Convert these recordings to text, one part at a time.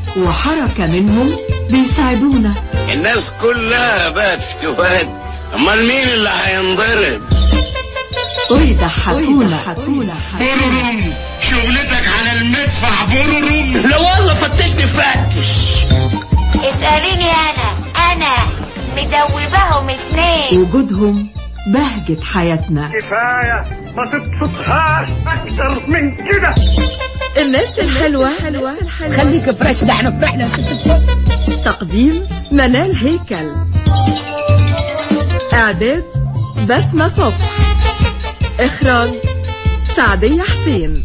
وحركة منهم بيساعدونا الناس كلها بقت في تهاد امال مين اللي هينضرب ويضحكونا بررم شغلتك على المدفع بررم لا والله فتشني فتش اسأليني أنا أنا مدوباهم اتنين وجودهم بهجة حياتنا كفاية ما تبسطهاش أكتر من كده الناس الحلوة حلوة خليك فريش ده احنا فرحنا تقديم منال هيكل إعداد بسمة صبح إخراج سعدية حسين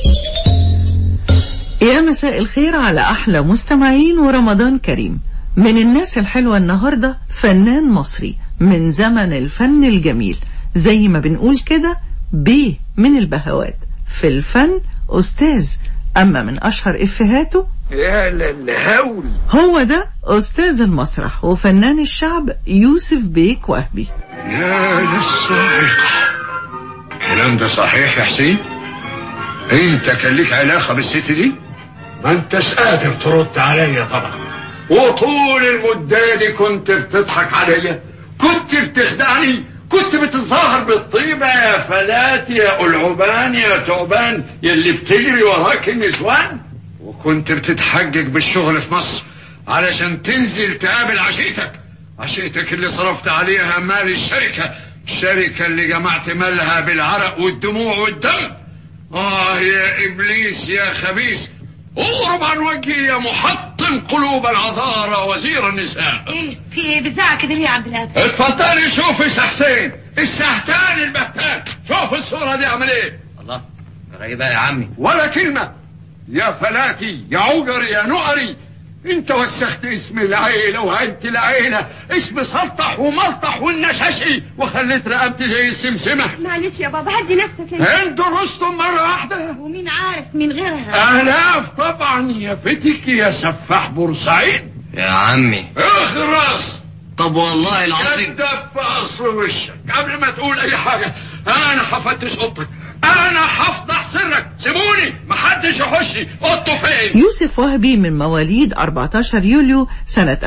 يا مساء الخير على أحلى مستمعين ورمضان كريم من الناس الحلوة النهاردة فنان مصري من زمن الفن الجميل زي ما بنقول كده بيه من البهوات في الفن أستاذ أما من أشهر إفهاته يا للهول هو ده أستاذ المسرح وفنان الشعب يوسف بيك وهبي يا للصاعقة الكلام ده صحيح يا حسين انت كان ليك علاقة بالست دي ما انتش قادر ترد عليا طبعا وطول المدة دي كنت بتضحك عليا كنت بتخدعني كنت بتظاهر بالطيبة يا فلات يا ألعبان يا تعبان يلي بتجري وراك النسوان وكنت بتتحجج بالشغل في مصر علشان تنزل تقابل عشيتك عشيتك اللي صرفت عليها مال الشركة الشركة اللي جمعت مالها بالعرق والدموع والدم آه يا إبليس يا خبيث اغرب عن وجهي يا محطم قلوب العذارى وزير النساء ايه في ايه بزعق كده ليه يا عبد القادر اتفضلي شوف السحسين السهتان البهتان شوف الصورة دي عمل ايه الله ايه بقى يا عمي ولا كلمة يا فلاتي يا عجري يا نقري انت وسخت اسم العيلة وهنت العيلة اسم سلطح وملطح والنشاشي وخليت رقبتي زي السمسمة معلش يا بابا هدي نفسك انت انت رستم مرة واحدة ومين عارف مين غيرها آلاف طبعا يا فتك يا سفاح بورسعيد يا عمي اخرس طب والله العظيم كدب في قصر وشك قبل ما تقول اي حاجة انا هفتش اوضتك انا هفضح سرك سيبوني محدش يخش اوضته فين يوسف وهبي من مواليد 14 يوليو سنة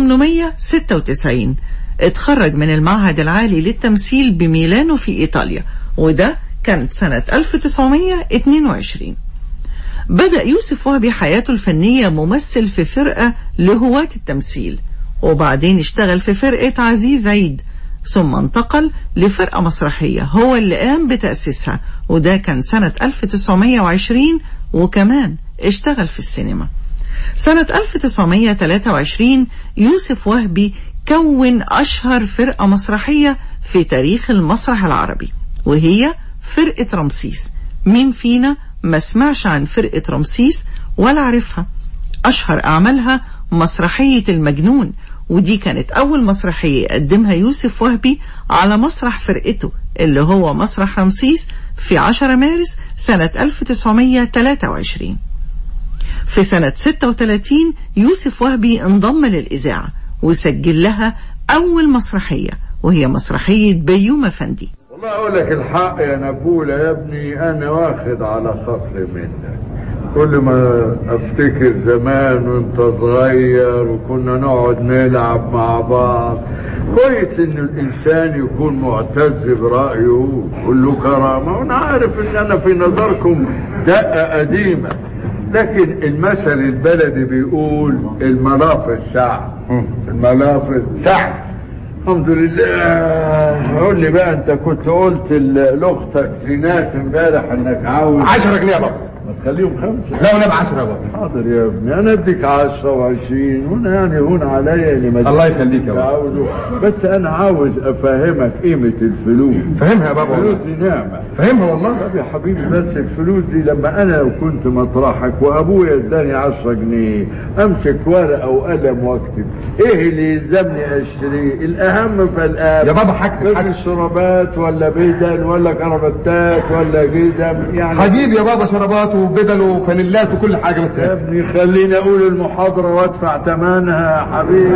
1896 اتخرج من المعهد العالي للتمثيل بميلانو في إيطاليا وده كانت سنة 1922 بدأ يوسف وهبي حياته الفنية ممثل في فرقة لهواة التمثيل وبعدين اشتغل في فرقة عزيز عيد ثم انتقل لفرقة مسرحية هو اللي قام بتأسيسها وده كان سنة 1920 وكمان اشتغل في السينما سنة 1923 يوسف وهبي كون أشهر فرقة مسرحية في تاريخ المسرح العربي وهي فرقة رمسيس مين فينا ما سمعش عن فرقة رمسيس ولا عرفها أشهر أعمالها مسرحية المجنون ودي كانت أول مسرحية يقدمها يوسف وهبي على مسرح فرقته اللي هو مسرح رمسيس في 10 مارس سنة 1923 في سنة 36 يوسف وهبي انضم للإذاعة وسجل لها أول مسرحية وهي مسرحية بيوم فندي والله اقول لك الحق يا نبولة يا ابني انا واخد على خاطري منك كل ما افتكر زمان وانت صغير وكنا نقعد نلعب مع بعض كويس ان الانسان يكون معتز برايه كله كرامه وانا عارف ان انا في نظركم دقه قديمه لكن المثل البلدي بيقول الملافظ سعد الملافظ سعد الحمد لله قول لي بقى انت كنت قلت لاختك زينات امبارح انك عاوز 10 جنيه يا بابا ما تخليهم خمسه لا ولا ب 10 يا بابا حاضر يا ابني انا اديك 10 و20 وانا يعني هون عليا اني ما الله يخليك يا بابا. عاوزه بس انا عاوز افهمك قيمه الفلوس فهمها يا بابا الفلوس والله دي نعمه فهمها والله طب يا حبيبي بس الفلوس دي لما انا لو كنت مطرحك وابويا اداني 10 جنيه امسك ورقه وقلم واكتب ايه اللي يلزمني اشتريه الاهم فالاهم يا بابا حاجتك بدل حاجتك شرابات ولا بدل ولا كرافتات ولا جزم يعني هجيب يا بابا شرابات وبدل وفانيلات وكل حاجه بس يا ابني خليني اقول المحاضره وادفع ثمنها يا حبيبي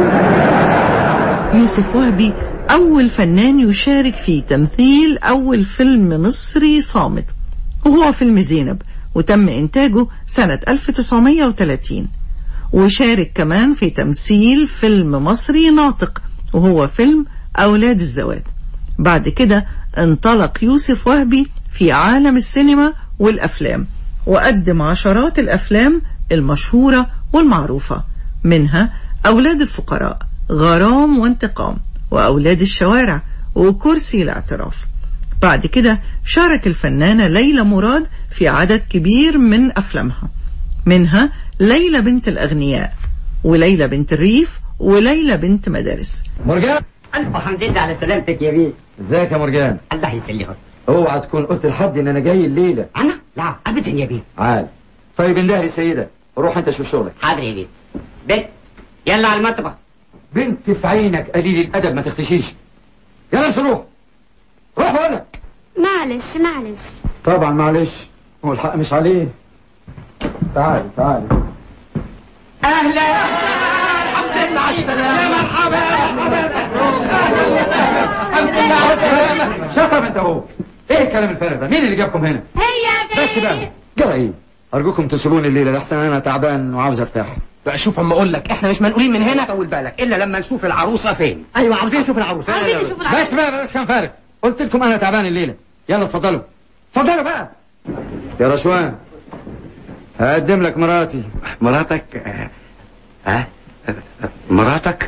يوسف وهبي أول فنان يشارك في تمثيل أول فيلم مصري صامت وهو فيلم زينب وتم إنتاجه سنة 1930 وشارك كمان في تمثيل فيلم مصري ناطق وهو فيلم أولاد الزوات بعد كده انطلق يوسف وهبي في عالم السينما والأفلام وقدم عشرات الأفلام المشهورة والمعروفة منها أولاد الفقراء غرام وانتقام وأولاد الشوارع وكرسي الاعتراف بعد كده شارك الفنانة ليلى مراد في عدد كبير من أفلامها منها ليلى بنت الأغنياء وليلى بنت الريف وليلى بنت مدارس مرجان ألف حمد لله على سلامتك يا بيه ازيك يا مرجان الله يسلمك اوعى تكون قلت لحد ان انا جاي الليله أنا؟ لا أبدا يا بيه عال طيب اندهري السيده روح انت شوف شغلك حاضر يا بيه بنت يلا على المطبخ بنت في عينك قليل الادب ما تختشيش يلا امشي روح روح ولا معلش معلش طبعا معلش هو الحق مش عليه تعالي تعالي أهلا الحمد لله على السلامة مرحبا الحمد لله على السلامة شطب انت اهو ايه الكلام الفارغ ده مين اللي جابكم هنا هي بس بقى جرى ايه ارجوكم تسيبوني الليله لحسن انا تعبان وعاوز ارتاح بقى شوف اما اقول لك احنا مش منقولين من هنا طول بالك الا لما نشوف العروسه فين ايوه عاوزين نشوف العروسه عاوزين نشوف العروسة. بس بقى بس كان فارغ قلت لكم انا تعبان الليله يلا اتفضلوا اتفضلوا بقى يا رشوان هقدم لك مراتي مراتك ها مراتك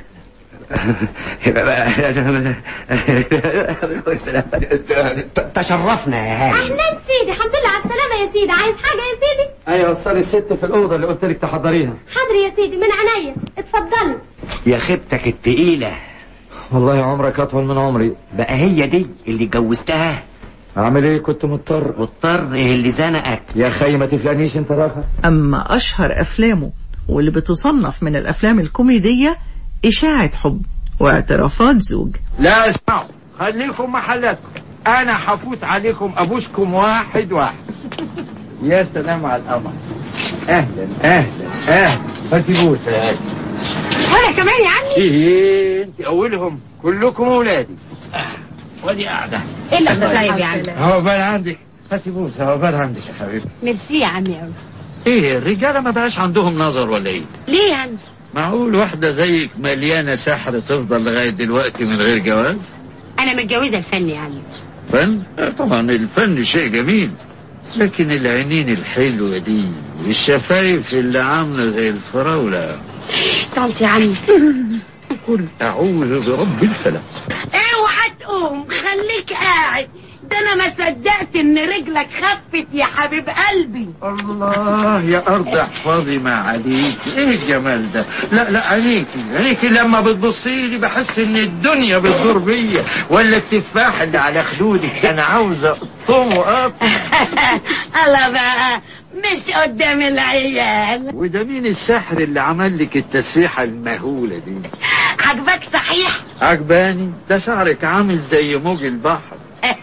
تشرفنا يا هاني اهلا سيدي الحمد لله على السلامة يا سيدي عايز حاجة يا سيدي ايوه وصلي الست في الاوضه اللي قلت لك تحضريها حاضر يا سيدي من عينيا اتفضلي يا خيبتك التقيلة والله عمرك اطول من عمري بقى هي دي اللي جوزتها اعمل ايه كنت مضطر مضطر ايه اللي زنقك يا خي ما تفلقنيش انت راخر أما أشهر أفلامه واللي بتصنف من الأفلام الكوميدية إشاعة حب واعترافات زوج لا اسمعوا خليكم محلاتكم انا حفوت عليكم ابوسكم واحد واحد يا سلام على القمر اهلا اهلا اهلا فتبوس يا أهلا. وانا كمان يا عمي ايه انت اولهم كلكم اولادي ودي قاعده ايه اللي انت طيب يا عمي هو بال عندك فتبوس هو بال عندك يا حبيبي ميرسي يا عمي قوي ايه الرجاله ما بقاش عندهم نظر ولا ايه ليه يا عمي معقول واحدة زيك مليانة سحر تفضل لغاية دلوقتي من غير جواز انا متجوزه الفن يا عمي فن آه طبعا الفن شيء جميل لكن العينين الحلوة دي والشفايف اللي عاملة زي الفراولة طنط يا عمي قل أعوذ برب الفلق اوعى تقوم خليك قاعد ده انا ما صدقت ان رجلك خفت يا حبيب قلبي الله يا أرض احفظي ما عليك إيه الجمال ده لا لا عليكي عليكي لما بتبصي لي بحس إن الدنيا بتدور بيا ولا التفاح اللي على خدودك أنا عاوز أقطمه أقطم الله بقى مش قدام العيال وده مين السحر اللي عمل لك التسريحة المهولة دي عجبك صحيح عجباني ده شعرك عامل زي موج البحر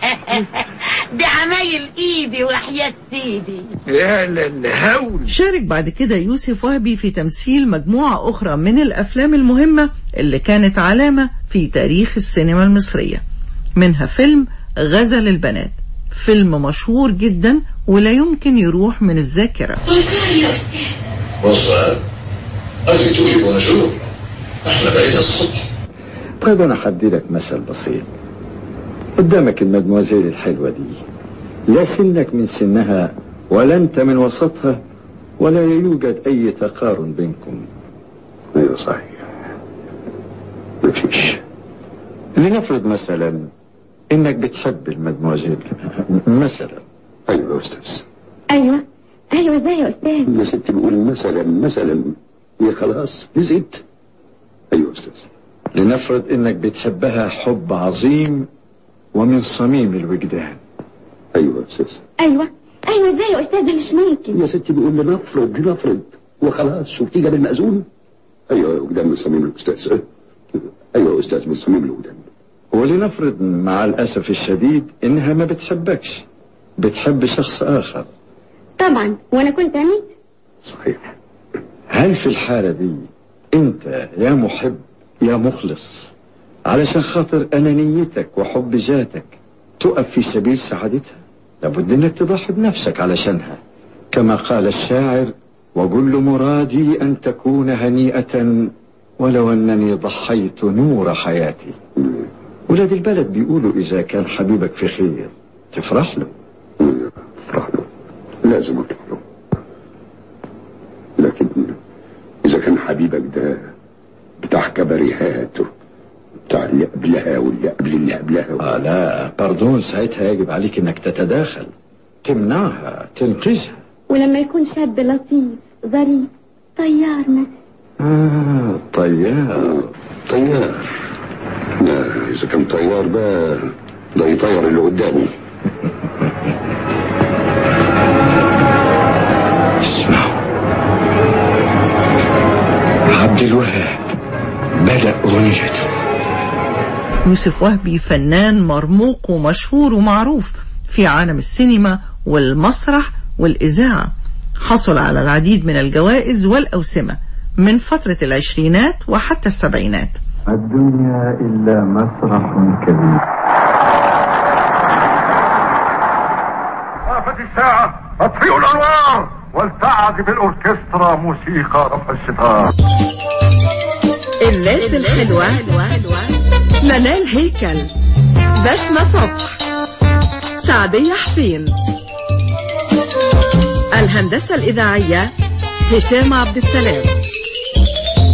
دي عمايل ايدي وحياة سيدي يا للهول شارك بعد كده يوسف وهبي في تمثيل مجموعة أخرى من الأفلام المهمة اللي كانت علامة في تاريخ السينما المصرية منها فيلم غزل البنات فيلم مشهور جدا ولا يمكن يروح من الذاكرة بونسوار أزي تقولي بونجور احنا بقينا الصبح طيب أنا حدي لك مثل بسيط قدامك المدموزيل الحلوة دي لا سنك من سنها ولا أنت من وسطها ولا يوجد أي تقارن بينكم أيوة صحيح مفيش لنفرض مثلا إنك بتحب المدموزيل مثلا أيوة يا أستاذ ايوه ايوه ازاي يا استاذ يا ستي بقول مثلا مثلا يا خلاص نسيت أيوة يا أستاذ لنفرض إنك بتحبها حب عظيم ومن صميم الوجدان أيوة يا أستاذ ايوه ايوه ازاي يا استاذ ده مش ممكن يا ستي بقول لنفرض لنفرض وخلاص شفتي جاب المأذون أيوة قدام من صميم الأستاذ أيوة يا أستاذ من صميم القدام ولنفرض مع الأسف الشديد إنها ما بتحبكش بتحب شخص آخر طبعا وانا كنت امين صحيح هل في الحالة دي أنت يا محب يا مخلص علشان خاطر أنانيتك وحب ذاتك تقف في سبيل سعادتها لابد أنك تضحي بنفسك علشانها كما قال الشاعر وكل مرادي أن تكون هنيئة ولو أنني ضحيت نور حياتي ولاد البلد بيقولوا إذا كان حبيبك في خير تفرح له افرح له لازم افرح له لكن اذا كان حبيبك ده بتاع كباريهات بتاع اللي قبلها واللي قبل اللي قبلها آه لا باردون ساعتها يجب عليك انك تتداخل تمنعها تنقذها ولما يكون شاب لطيف ظريف طيار مثلا آه طيار طيار لا اذا كان طيار بقى ده يطير اللي قدامه اسمعوا عبد الوهاب بدأ أغنيته يوسف وهبي فنان مرموق ومشهور ومعروف في عالم السينما والمسرح والإذاعة حصل على العديد من الجوائز والأوسمة من فترة العشرينات وحتى السبعينات الدنيا إلا مسرح كبير وقفت الساعة أطفئوا الأنوار ولتعزف الأوركسترا موسيقى رفع الستار الناس الحلوة منال هيكل بسمة صبح سعدية حسين الهندسة الإذاعية هشام عبد السلام